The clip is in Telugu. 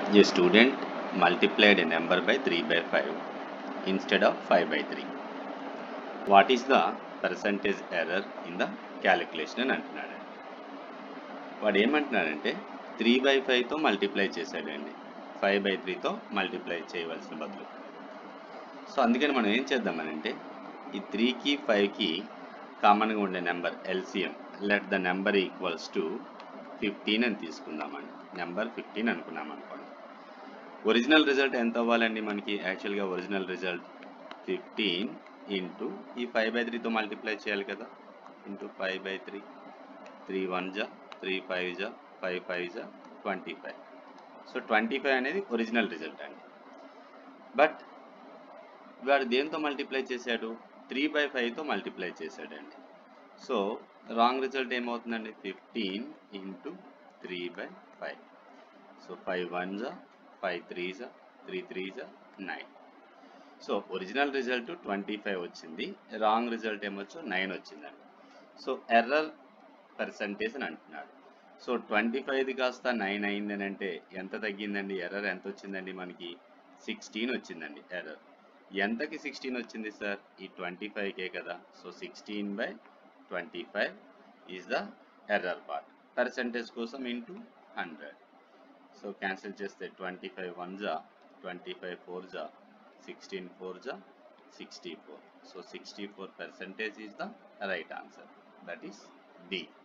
A student multiplied a number by 3 by 5 instead of 5 by 3. What is the percentage error in the calculation అని అంటున్నాడు వాడు ఏమంటున్నాడంటే త్రీ బై ఫైవ్తో మల్టిప్లై చేశాడండి ఫైవ్ బై త్రీతో మల్టిప్లై చేయవలసిన బదులు సో అందుకని మనం ఏం చేద్దామనంటే ఈ త్రీకి ఫైవ్కి కామన్గా ఉండే number LCM let the number equals to fifteen అని తీసుకుందామండి నెంబర్ ఫిఫ్టీన్ అనుకున్నాం అనుకోండి ఒరిజినల్ రిజల్ట్ ఎంత అవ్వాలండి మనకి యాక్చువల్గా ఒరిజినల్ రిజల్ట్ ఫిఫ్టీన్ ఇంటూ ఈ ఫైవ్ బై త్రీతో మల్టిప్లై చేయాలి కదా into five by three three one జా త్రీ ఫైవ్ జా ఫైవ్ ఫైవ్ జా twenty five so twenty five అనేది ఒరిజినల్ రిజల్ట్ అండి బట్ వాడు దేంతో మల్టిప్లై చేశాడు త్రీ బై ఫైవ్తో మల్టిప్లై చేశాడండి సో రాంగ్ రిజల్ట్ ఏమవుతుందండి fifteen into three by five so five one జా ఫైవ్ త్రీ జా త్రీ త్రీ జా nine so original result twenty five వచ్చింది రాంగ్ రిజల్ట్ ఏమొచ్చు నైన్ వచ్చిందండి సో ఎర్రర్ పర్సంటేజ్ అని అంటున్నాడు సో ట్వంటీ ఫైవ్ది కాస్త నైన్ అయింది అని అంటే ఎంత తగ్గిందండి ఎర్రర్ ఎంత వచ్చిందండి మనకి సిక్స్టీన్ వచ్చిందండి ఎర్రర్ ఎంతకి సిక్స్టీన్ వచ్చింది సార్ ఈ ట్వంటీ ఫైవ్కే కదా so sixteen by twenty five is the error part percentage కోసం ఇంటూ హండ్రెడ్ సో క్యాన్సిల్ చేస్తే ట్వంటీ ఫైవ్ వన్ జా ట్వంటీ ఫైవ్ ఫోర్ జా సిక్స్టీన్ ఫోర్ జా sixty four so sixty four percentage is the right answer that is D